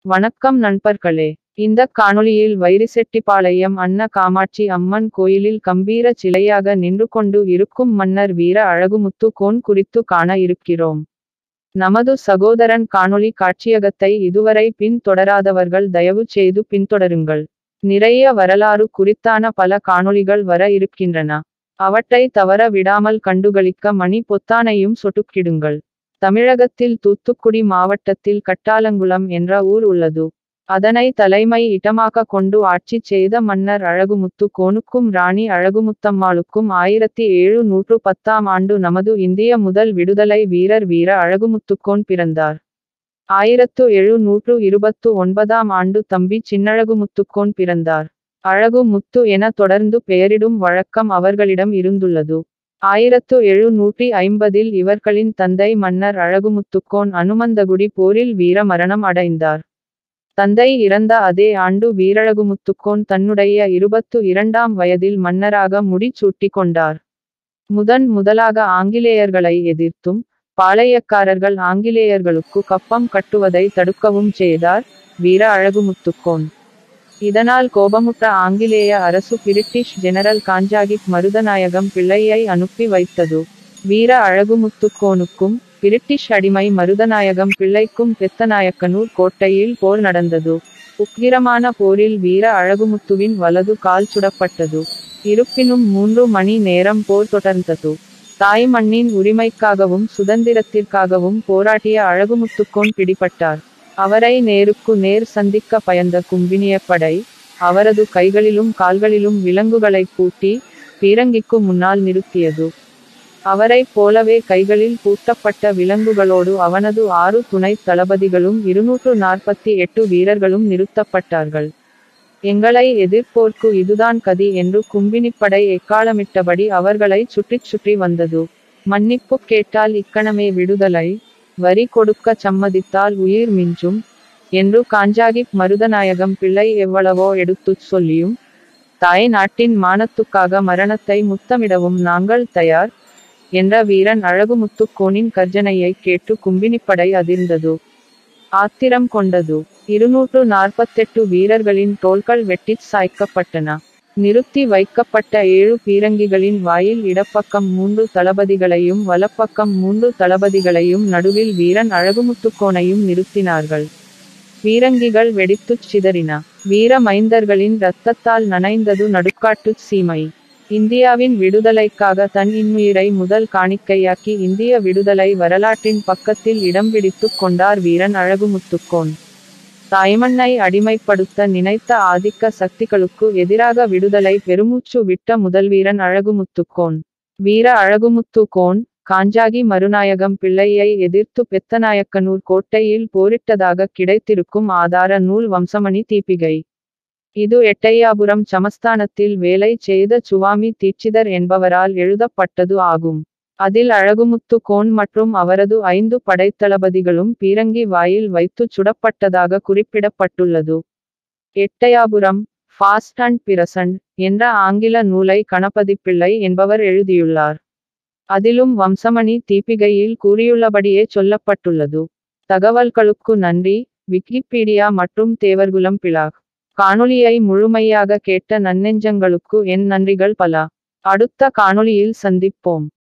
வணக்கம் நண்பர்களே இந்த காணொளியில் வைரிசெட்டிப்பாளையம் அன்ன காமாட்சி அம்மன் கோயிலில் கம்பீர சிலையாக நின்று கொண்டு இருக்கும் மன்னர் வீர அழகுமுத்து கோன் குறித்து காண இருக்கிறோம் நமது சகோதரன் காணொளி காட்சியகத்தை இதுவரை பின் தொடராதவர்கள் தயவு செய்து பின்தொடருங்கள் நிறைய வரலாறு குறித்தான பல காணொளிகள் வர இருக்கின்றன அவற்றை தவற விடாமல் கண்டுகளிக்க மணி பொத்தானையும் சொட்டுக்கிடுங்கள் தமிழகத்தில் தூத்துக்குடி மாவட்டத்தில் கட்டாலங்குளம் என்ற ஊர் உள்ளது அதனை தலைமை இடமாக கொண்டு ஆட்சி செய்த மன்னர் அழகுமுத்து கோனுக்கும் ராணி அழகுமுத்தம்மாளுக்கும் ஆயிரத்தி ஏழு நூற்று பத்தாம் ஆண்டு நமது இந்திய முதல் விடுதலை வீரர் வீர அழகுமுத்துக்கோன் பிறந்தார் ஆயிரத்து எழுநூற்று இருபத்து ஒன்பதாம் ஆண்டு தம்பி சின்னழகுமுத்துக்கோன் பிறந்தார் அழகு முத்து என தொடர்ந்து பெயரிடும் வழக்கம் அவர்களிடம் இருந்துள்ளது ஆயிரத்து எழுநூற்றி ஐம்பதில் இவர்களின் தந்தை மன்னர் அழகுமுத்துக்கோன் அனுமந்தகுடி போரில் வீர மரணம் அடைந்தார் தந்தை இறந்த அதே ஆண்டு வீரழகுமுத்துக்கோன் தன்னுடைய இருபத்து இரண்டாம் வயதில் மன்னராக முடிசூட்டி கொண்டார் முதன் முதலாக ஆங்கிலேயர்களை எதிர்த்தும் பாளையக்காரர்கள் ஆங்கிலேயர்களுக்கு கப்பம் கட்டுவதை தடுக்கவும் செய்தார் வீர அழகுமுத்துக்கோன் இதனால் கோபமுற்ற ஆங்கிலேய அரசு பிரிட்டிஷ் ஜெனரல் காஞ்சாகிப் மருதநாயகம் பிள்ளையை அனுப்பி வைத்தது வீர அழகுமுத்துக்கோனுக்கும் பிரிட்டிஷ் அடிமை மருதநாயகம் பிள்ளைக்கும் பெத்தநாயக்கனூர் கோட்டையில் போர் நடந்தது உக்கிரமான போரில் வீர அழகுமுத்துவின் வலது கால் சுடப்பட்டது இருப்பினும் மூன்று மணி நேரம் போர் தொடர்ந்தது தாய் மண்ணின் உரிமைக்காகவும் சுதந்திரத்திற்காகவும் போராட்டிய அழகுமுத்துக்கோன் பிடிபட்டார் அவரை நேருக்கு நேர் சந்திக்க பயந்த கும்பினியப்படை அவரது கைகளிலும் கால்களிலும் விலங்குகளை பூட்டி பீரங்கிக்கு முன்னால் நிறுத்தியது அவரைப் போலவே கைகளில் பூட்டப்பட்ட விலங்குகளோடு அவனது ஆறு துணைத் தளபதிகளும் இருநூற்று நாற்பத்தி எட்டு வீரர்களும் நிறுத்தப்பட்டார்கள் எங்களை எதிர்ப்போர்க்கு இதுதான் கதி என்று கும்பினிப்படை எக்காலமிட்டபடி அவர்களை சுற்றிச் சுற்றி வந்தது மன்னிப்பு கேட்டால் இக்கணமே விடுதலை வரி கொடுக்க சம்மதித்தால் உயிர் மிஞ்சும் என்று காஞ்சாகிப் மருதநாயகம் பிள்ளை எவ்வளவோ எடுத்துச் சொல்லியும் தாய் நாட்டின் மானத்துக்காக மரணத்தை முத்தமிடவும் நாங்கள் தயார் என்ற வீரன் அழகுமுத்துக்கோனின் கர்ஜனையை கேட்டு கும்பினிப்படை அதிர்ந்தது ஆத்திரம் கொண்டது இருநூற்று நாற்பத்தெட்டு வீரர்களின் தோள்கள் வெட்டிச் சாய்க்கப்பட்டன நிறுத்தி வைக்கப்பட்ட ஏழு பீரங்கிகளின் வாயில் இடப்பக்கம் மூன்று தளபதிகளையும் வலப்பக்கம் மூன்று தளபதிகளையும் நடுவில் வீரன் அழகுமுத்துக்கோனையும் நிறுத்தினார்கள் பீரங்கிகள் வெடித்துச் சிதறின வீர மைந்தர்களின் இரத்தத்தால் நனைந்தது நடுக்காட்டுச் சீமை இந்தியாவின் விடுதலைக்காக தன் இன்னுயிரை முதல் காணிக்கையாக்கி இந்திய விடுதலை வரலாற்றின் பக்கத்தில் இடம் பிடித்துக் கொண்டார் வீரன் அழகுமுத்துக்கோன் தாய்மண்ணை அடிமைப்படுத்த நினைத்த ஆதிக்க சக்திகளுக்கு எதிராக விடுதலை பெருமூச்சு விட்ட முதல்வீரன் அழகுமுத்துக்கோன் வீர அழகுமுத்துக்கோன் காஞ்சாகி மருநாயகம் பிள்ளையை எதிர்த்து பெத்தநாயக்கனூர் கோட்டையில் போரிட்டதாக கிடைத்திருக்கும் ஆதார நூல் வம்சமணி தீபிகை இது எட்டையாபுரம் சமஸ்தானத்தில் வேலை செய்த சுவாமி தீட்சிதர் என்பவரால் எழுதப்பட்டது ஆகும் அதில் அழகுமுத்து கோன் மற்றும் அவரது ஐந்து படைத்தளபதிகளும் பீரங்கி வாயில் வைத்து சுடப்பட்டதாக குறிப்பிடப்பட்டுள்ளது எட்டயாபுரம் ஃபாஸ்ட் அண்ட் பிரசன்ட் என்ற ஆங்கில நூலை கணபதிப்பிள்ளை என்பவர் எழுதியுள்ளார் அதிலும் வம்சமணி தீபிகையில் கூறியுள்ளபடியே சொல்லப்பட்டுள்ளது தகவல்களுக்கு நன்றி விக்கிபீடியா மற்றும் தேவர்குலம் பிளாக் காணொளியை முழுமையாக கேட்ட நன்னெஞ்சங்களுக்கு என் நன்றிகள் பல அடுத்த காணொளியில் சந்திப்போம்